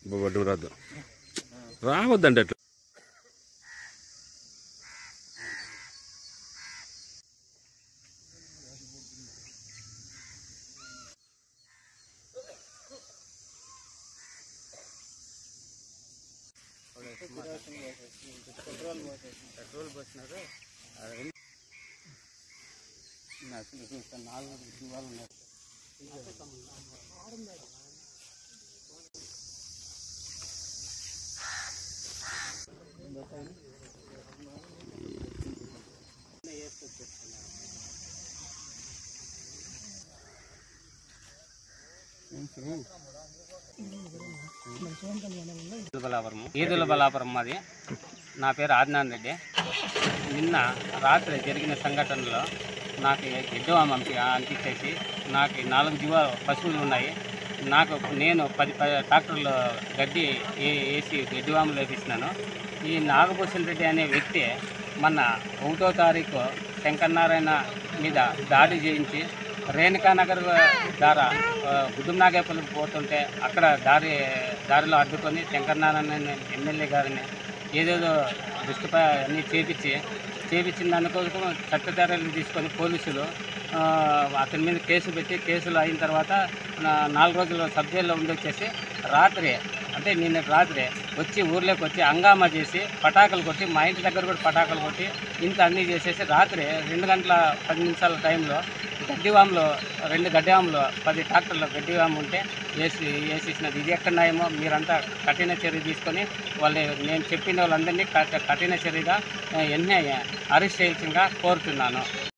వడ్డు రాదు రావద్దండి అట్లా పెట్రోల్ పోసినారు అది అసలు చూస్తే నాలుగు దివాలు ఉన్నాయి ఈదుల బలాపురం ఈదుల బలాపురం మాది నా పేరు ఆదినారాయణ రెడ్డి నిన్న రాత్రి జరిగిన సంఘటనలో నాకు గిడ్డవామ అనిపించేసి నాకు నాలుగు జీవ పశువులు ఉన్నాయి నాకు నేను పది పది ట్రాక్టర్లు గడ్డి ఏ- వేసి గడ్డివాములు వేపిస్తున్నాను ఈ నాగభూషణ్ రెడ్డి అనే వ్యక్తి మొన్న ఒకటో తారీఖు శంకరనారాయణ మీద దాడి చేయించి రేణుకానగర్ ద్వారా ఆ, గుడ్డునాగేపల్లి పోతుంటే అక్కడ దారి దారిలో అడ్డుకొని శంకరనారాయణ ఎమ్మెల్యే గారిని ఏదేదో దృష్టిపై అన్నీ చేపించి చేపించిన దానికోసం చట్టచర్యలు తీసుకొని పోలీసులు ఆ, అతని మీద కేసు పెట్టి కేసులు అయిన తర్వాత నా- నాలుగు రోజులు సబ్ జైల్లో ఉండొచ్చేసి రాత్రి అంటే నిన్న రాత్రి వచ్చి ఊర్లోకి వచ్చి హంగామా చేసి పటాకులు కొట్టి మా ఇంటి దగ్గర కూడా పటాకులు కొట్టి ఇంత అన్నీ చేసేసి రాత్రి రెండు గంటల పది నిమిషాల టైంలో గడ్డివాములో రెండు గడ్డివాములు పది ట్రాక్టర్లు గడ్డివాము ఉంటే వేసి వేసేసినది ఇది ఎక్కడ న్యాయమో మీరంతా కఠిన చర్య తీసుకొని వాళ్ళు నేను చెప్పిన వాళ్ళందరినీ కఠ- కఠిన చర్యగా ఆ, వెంటనే అరెస్ట్ చేయాల్సిందిగా కోరుతున్నాను